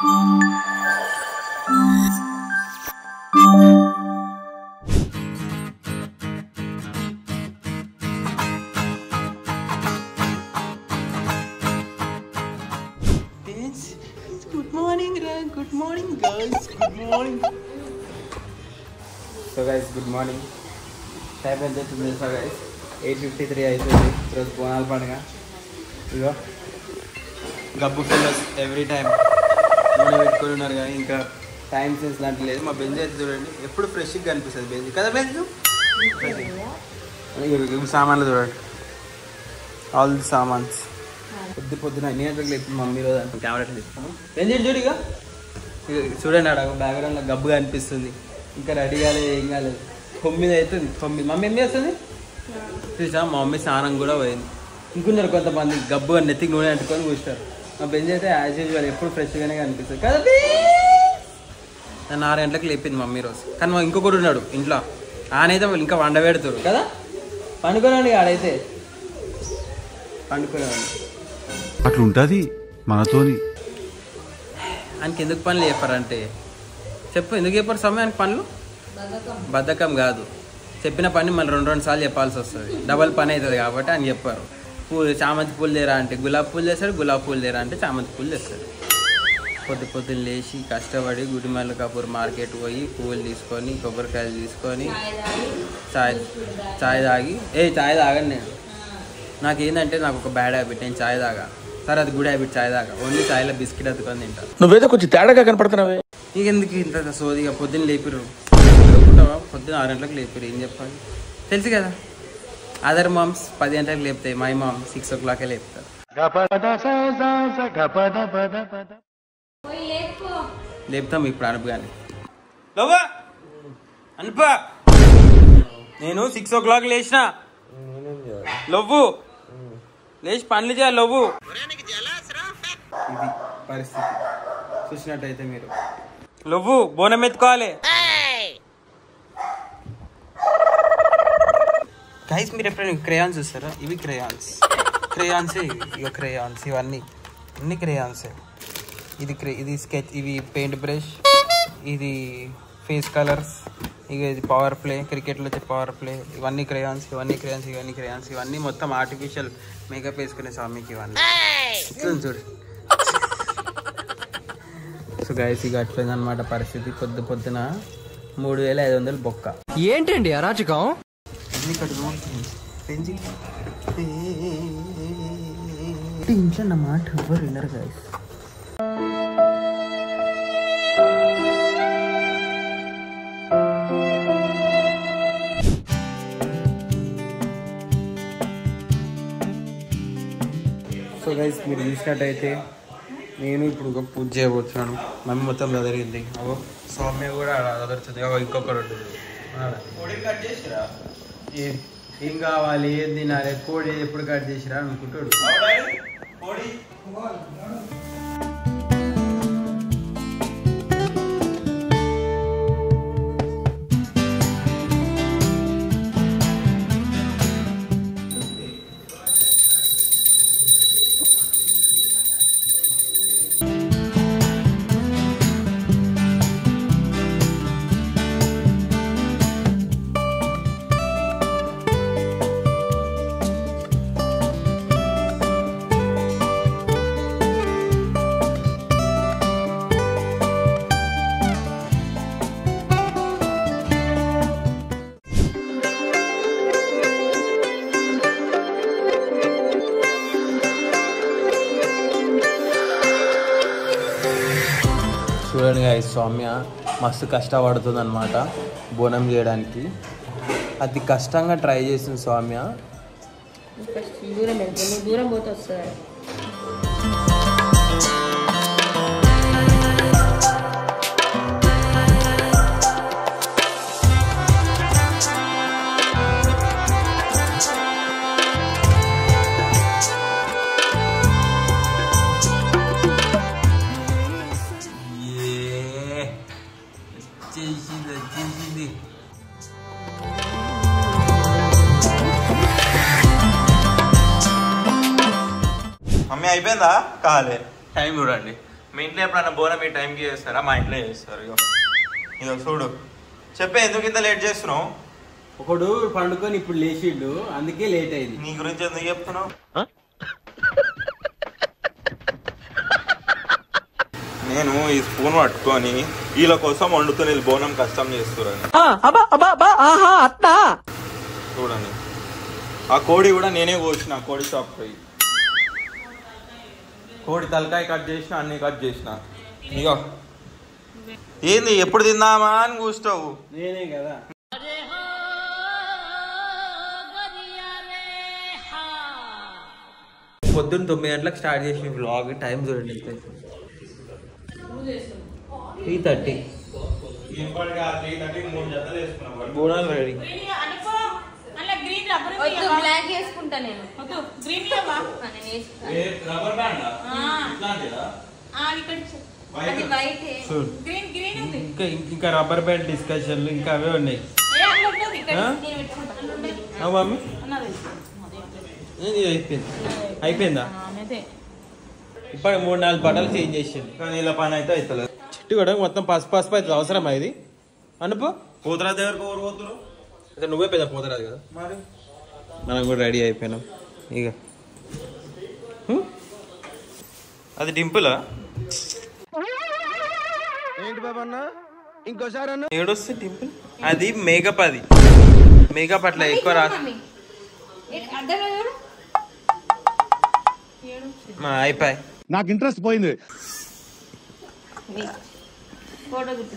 Good morning రా good morning girls good morning so guys good morning time ఎంత అవుతుంది so guys eight fifty three అవుతుంది ఈరోజు బోనాల పండుగ ఇగో గబ్బు ఫెలోస్ ఎవ్రీ టైం నూనె పెట్టుకొని ఉన్నారు కానీ ఇంకా టైం సెన్స్ లాంటి లేదు మా బెంజ్ అయితే చూడండి ఎప్పుడు ఫ్రెష్గా కనిపిస్తుంది బెంజ్ కదా బెంజ్ ఇవి సామాన్లు చూడండి ఆల్ ది సామాన్స్ పొద్దు పొద్దున ఎన్ని గంటలకు లేపు మమ్మీ రోజు అంటే కెమెరా చెప్తాను ఏం చేయండి చూడు ఇక ఇక చూడండి ఆడ బ్యాక్గ్రౌండ్లో గబ్బుగా అనిపిస్తుంది ఇంకా రెడీ కాలేదు ఏం కాలేదు తొమ్మిది అవుతుంది తొమ్మిది మమ్మీ ఏం చేస్తుంది చూసా మా మమ్మీ స్నానం కూడా పోయింది ఇంకున్నారు కొంతమంది గబ్బుగా నెత్తికి నూనె అంటుకొని కూర్చున్నారు మా బెంజ్ అయితే యాజ్ యూజువల్ ఎప్పుడు ఫ్రెష్గానే కనిపిస్తుంది కదా బే? నన్ను ఆరు గంటలకు లేపింది మమ్మీ రోజు కానీ మా ఇంకొకటి ఉన్నాడు ఇంట్లో ఆయనైతే వాళ్ళు ఇంకా వండ పెడతారు కదా పండుకోనండి ఆడైతే పండుకునేవాడిని అట్లుంటది మనతోని ఆయనకి ఎందుకు పనులు చెప్పారంటే చెప్పు ఎందుకు చెప్పారు సమయానికి పనులు బద్ధకం కాదు చెప్పిన పని మళ్ళీ రెండు రెండు సార్లు చెప్పాల్సి వస్తుంది డబల్ పని అవుతుంది కాబట్టి అని చెప్పారు పూలు చామంతి పూలు తెరా అంటే గులాబీ పూలు తెస్తాడు గులాబీ పూలు తెరా అంటే చామంతి పూలు తెస్తాడు పొద్దు పొద్దున్న లేచి కష్టపడి గుడిమల్ల కపూర్ మార్కెట్ పోయి పువ్వులు తీసుకొని కొబ్బరికాయలు తీసుకొని చాయ్ చాయ్ తాగి ఏ చాయ్ తాగను నేను నాకు ఏంటంటే నాకు ఒక బ్యాడ్ హ్యాబిట్ నేను చాయ్ తాగా సరే అది గుడ్ హ్యాబిట్ చాయ్ తాగా ఓన్లీ చాయ్లో బిస్కెట్ అతుకొని తింటా నువ్వేదో కొంచెం తేడాగా కనపడుతున్నావే నీకు ఎందుకు ఇంత సోదిగా పొద్దున్న లేపిరు అనుకుంటావా పొద్దున్న ఆరు గంటలకు లేపిరు ఏం చెప్పాలి తెలుసు కదా అదర్ మామ్స్ పది గంటలకు లేపుతాయి మై మామ్ సిక్స్ ఓ క్లాకే లేపుతారు లేపుతాం ఇప్పుడు అనుపు కానీ లోవా అనుపా నేను సిక్స్ ఓ క్లాక్ లేచిన లవ్వు లేచి పనులు చేయాలి లవ్వు ఇది పరిస్థితి చూసినట్టయితే మీరు లవ్వు బోనం ఎత్తుకోవాలి గైస్ మీరు ఎప్పుడైనా క్రేయాన్స్ చూస్తారా ఇవి క్రేయాన్స్ క్రేయాన్స్ ఇక క్రేయాన్స్ ఇవన్నీ అన్ని క్రేయాన్సే ఇది క్రే ఇది స్కెచ్ ఇవి పెయింట్ బ్రష్ ఇది ఫేస్ కలర్స్ ఇక ఇది పవర్ ప్లే క్రికెట్లో వచ్చే పవర్ ప్లే ఇవన్నీ క్రేయాన్స్ ఇవన్నీ క్రేయాన్స్ ఇవన్నీ క్రేయాన్స్ ఇవన్నీ మొత్తం ఆర్టిఫిషియల్ మేకప్ వేసుకునే స్వామికి ఇవన్నీ ఇట్లా చూడు సో గైస్ ఇక అట్లయిందనమాట పరిస్థితి పొద్దు పొద్దున మూడు వేల ఐదు వందలు బొక్క ఏంటండి అరాచకం ఎన్ని కడుగు పెంచి ఇంట్లో నా మాట ఎవ్వరు వినరు గైస్ సో గైస్ మీరు చూసినట్టయితే నేను ఇప్పుడు ఒక పూజ చేయబోతున్నాను మమ్మీ మొత్తం చదివింది అగో సౌమ్య కూడా చదువుతుంది అగో ఇంకొకరు ఉంటుంది. ఆడ. ఏ- ఏం కావాలి ఏం తినాలి కోడి ఎప్పుడు కట్ చేసిరా అనుకుంటాడు చూడండి ఈ సౌమ్య మస్తు కష్టపడుతుంది అనమాట బోనం చేయడానికి అది కష్టంగా ట్రై చేసింది సౌమ్య ఫస్ట్ దూరం వెళ్తే నువ్వు దూరం పోతే వస్తుంది ఏ వచ్చేసింది వచ్చేసింది మమ్మీ అయిపోయిందా కాలే టైం చూడండి మీ ఇంట్లో ఎప్పుడన్నా బోనం మీ టైంకి చేస్తారా మా ఇంట్లో చేస్తారు ఇగో ఇదో చూడు చెప్పే ఎందుకు ఇంత లేట్ చేస్తున్నావు ఒకడు పండుకొని ఇప్పుడు లేచిండు అందుకే లేట్ అయింది నీ గురించి ఎందుకు చెప్తున్నావు నేను ఈ స్పూన్ పట్టుకొని వీళ్ళ కోసం వండుతున్న వీళ్ళు బోనం కష్టం చేస్తున్నాను చూడండి ఆ కోడి కూడా నేనే కోసిన కోడి షాప్ పోయి కోడి తలకాయ కట్ చేసిన అన్ని కట్ చేసిన ఇగో ఏంది ఎప్పుడు తిందామా అని కూస్తావు నేనే కదా పొద్దున్న తొమ్మిది గంటలకు స్టార్ట్ చేసిన వ్లాగ్ టైం చూడండి త్రీ థర్టీ బోనాలు రెడీ వద్దు బ్లాక్ వేసుకుంటా నేను నేను వేసుకుంటా. రబ్బర్ బ్యాండ్ అది వైట్ చూడు ఇంకా ఇంకా రబ్బర్ బ్యాండ్ డిస్కషన్లు ఇంకా అవే ఉన్నాయి ఆ? నేను పెట్టుకుంటా ఆ మమ్మీ ఇది అయిపోయింది అయిపోయిందా ఇప్పుడు మూడు నాలుగు బట్టలు చేంజ్ చేసింది కానీ ఇలా పని అయితే అవుతలేదు చెట్టు కూడా మొత్తం పసుపు పసుపు అయితే అవసరమా ఇది అనుపు పోతురా దగ్గరకు ఎవరు పోతురు అయితే నువ్వే పెద్ద పోతరాదు కదా మరి మనం కూడా రెడీ అయిపోయినాం ఇక అది డింపులా ఏంటి బాబా అన్న ఇంకోసారి అన్న ఏడొస్తే డింపుల్ అది మేకప్ అది మేకప్ అట్లా ఎక్కువ రా మమ్మీ అర్థం చూడు మా అయిపోయి నాకు ఇంట్రెస్ట్ పోయింది ఫోటో గుర్తు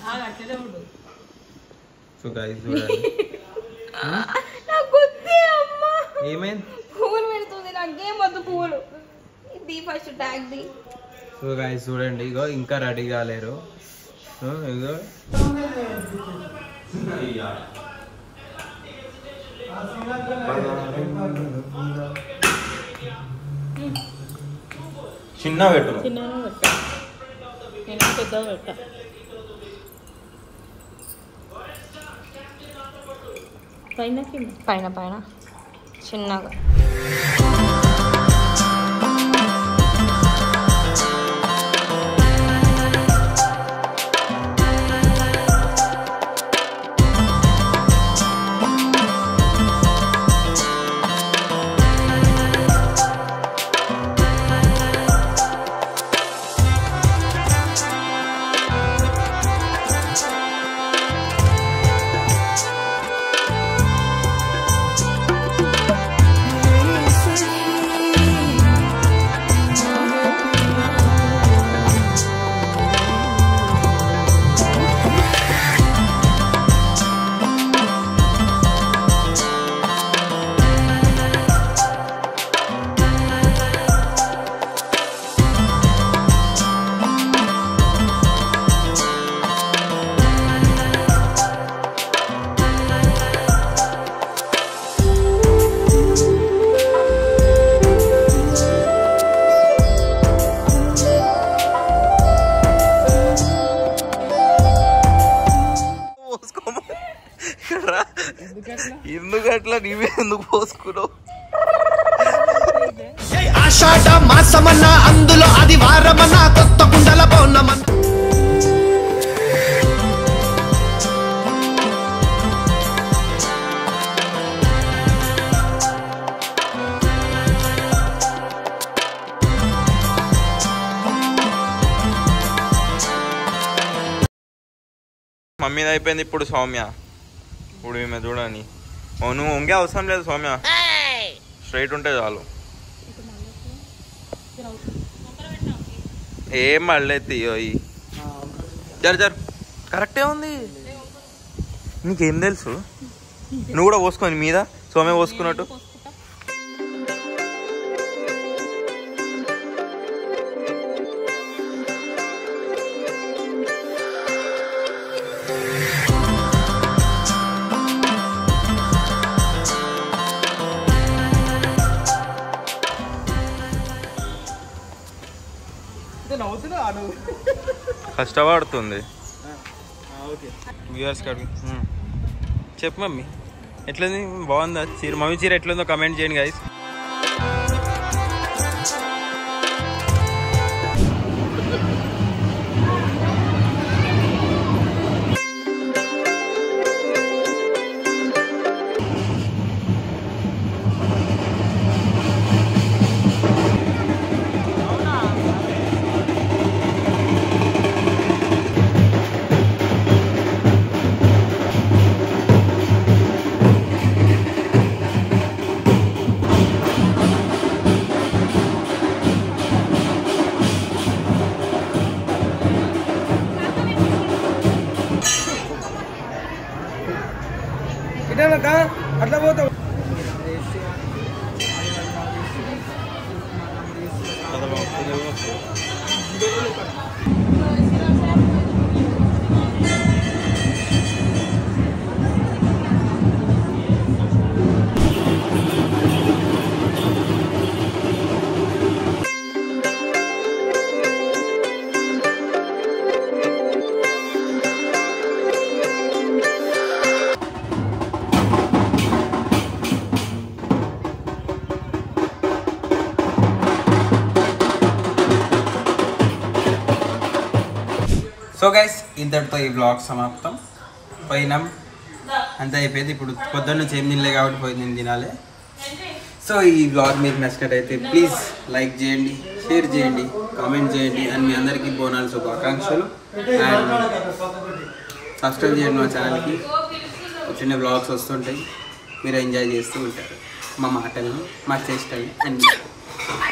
సో guys, చూడండి నాకు వద్దే అమ్మా ఏమైంది పువ్వులు పెడుతుంది నాకేం వద్దు పువ్వులు ఇది first tag the so guys చూడండి ఇగో ఇంకా రెడీ కాలేరు సో, ఇగో చిన్న పెట్టు చిన్నగా పెట్టా నేను పెద్దగా పెట్టా పైన పైన పైన చిన్నగా ఎందుకు అట్లా నీవే ఎందుకు పోసుకున్నావు ఆషాఢ మాసమన్న అందులో అది వారమన్న కొత్త కుండల పౌర్ణమన్న మమ్మీది అయిపోయింది ఇప్పుడు సౌమ్య ఇప్పుడు ఈమె చూడని ఓ, నువ్వు ఉంగే అవసరం లేదు సౌమ్య స్ట్రైట్ ఉంటే చాలు ఏం మళ్ళీ తీయో ఈ జరు జరు కరెక్టే ఉంది నీకేం తెలుసు నువ్వు కూడా పోసుకొని మీద సోమే పోసుకున్నట్టు కష్టపడుతుంది వ్యూవర్స్ కాడికి చెప్పు మమ్మీ ఎట్లుంది బాగుందా చీర మమ్మీ చీర ఎట్లుందో కమెంట్ చేయండి గైస్ సో గైస్ ఇంతటితో ఈ బ్లాగ్ సమాప్తం పోయినాం అంతా అయిపోయింది ఇప్పుడు పొద్దున్న నుంచి ఏం తినలే కాబట్టి పోయి నేను తినాలి సో ఈ బ్లాగ్ మీకు నచ్చినట్టయితే ప్లీజ్ లైక్ చేయండి షేర్ చేయండి కామెంట్ చేయండి అండ్ మీ అందరికీ బోనాలు శుభాకాంక్షలు అండ్ సబ్స్క్రైబ్ చేయండి మా ఛానల్కి చిన్న బ్లాగ్స్ వస్తుంటాయి మీరు ఎంజాయ్ చేస్తూ ఉంటారు మా మాటలను మా చేష్టల్ని అన్ని